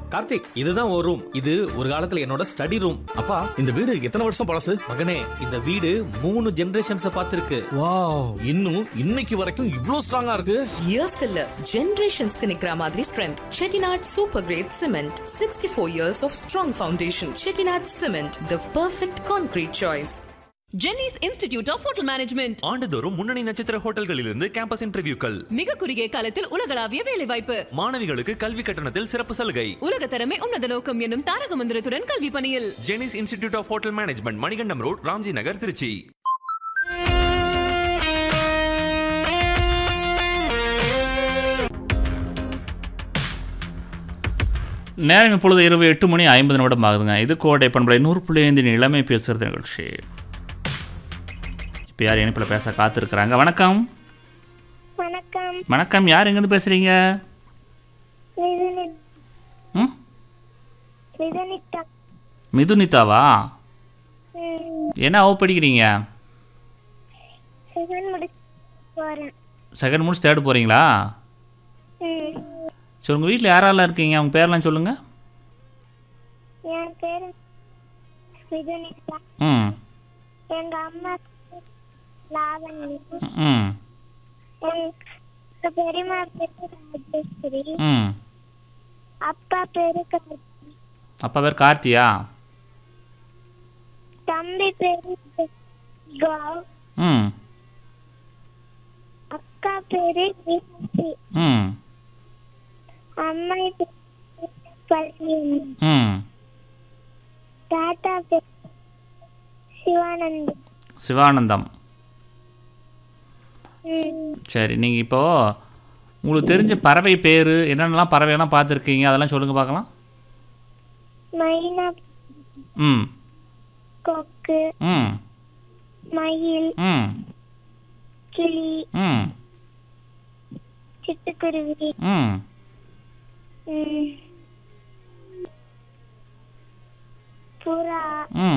கார்த்திக் இதுதான் ஒரு ரூம் இது ஒரு காலத்துல என்னோட ஸ்டடி ரூம் அப்பா இந்த வீடு எத்தனை வருஷம் பழசு மகனே இந்த வீடு மூணு ஜெனரேஷன்ஸ் பார்த்திருக்கு வாவ் இன்னும் இன்னைக்கு வரைக்கும் இவ்ளோ ஸ்ட்ராங்கா இருக்கு இயர்ஸ்க்கு இல்ல ஜெனரேஷன்ஸ்க்கு நிக்கிற மாதிரி strength Chettinad super grade cement sixty four years of strong foundation Chettinad cement the perfect concrete choice Jenney's institute of hotel management ஆண்டுதோறும் முன்னணி நட்சத்திர ஹோட்டல்களிலிருந்து கேம்பஸ் இன்டர்வியூக்கள் மிக குறுகிய காலத்தில் உலகளாவிய வேலைவாய்ப்பு மாணவிகளுக்கு கல்வி கட்டணத்தில் சிறப்பு சலுகை உலக தரமே உன்னத நோக்கம் என்னும் தாரக மந்திரத்துடன் கல்வி பணியில் Jenney's institute of hotel management Manikandam road Ramji Nagar Trichy நேரம் இப்பொழுது இரவு எட்டு மணி ஐம்பது நிமிடம் ஆகுதுங்க இது கோடை பண்பலை நூறு புள்ளி ஐந்தின் இளமை பேசுகிறது நிகழ்ச்சி இப்போ யார் இணைப்பில் பேச காத்திருக்கிறாங்க வணக்கம் வணக்கம் வணக்கம் யார் எங்கேருந்து பேசுகிறீங்க மிதுனி- ம் மிதுனிதா மிதுனிதாவா ம், என்ன அவ படிக்கிறீங்க செகண்ட் முடிச்சு போறேன் செகண்ட் முடிச்சு தேர்ட் போகிறீங்களா ம், சரி உங்கள் வீட்டில் யாரெல்லாம் இருக்கீங்க அவங்க பேர்லாம் சொல்லுங்கள் என் பேரு மிதுனிதா ம் எங்க அம்மா பேரு லாவண்யா ம் எங்க பெரியம்மா பேரு ராஜேஸ்வரி ம் அப்பா பேரு கார்த்தி அப்பா பேர் கார்த்தியா தம்பி பேரு கௌ ம் அக்கா பேரு விஹசி ம் அம்மா பேரு பள்ளியம்மா ம் தாத்தா பேரு சிவானந்தம் சிவானந்தம் ம், சரி நீங்கள் இப்போது உங்களுக்கு தெரிஞ்ச பறவை பேர் என்னென்னலாம் பறவைலாம் பார்த்துருக்கீங்க அதெல்லாம் சொல்லுங்கள் பார்க்கலாம் மைனா ம் கொக்கு ம் மயில் ம் கிளி ம் சிட்டுக்குருவி ம் ம், புறா ம்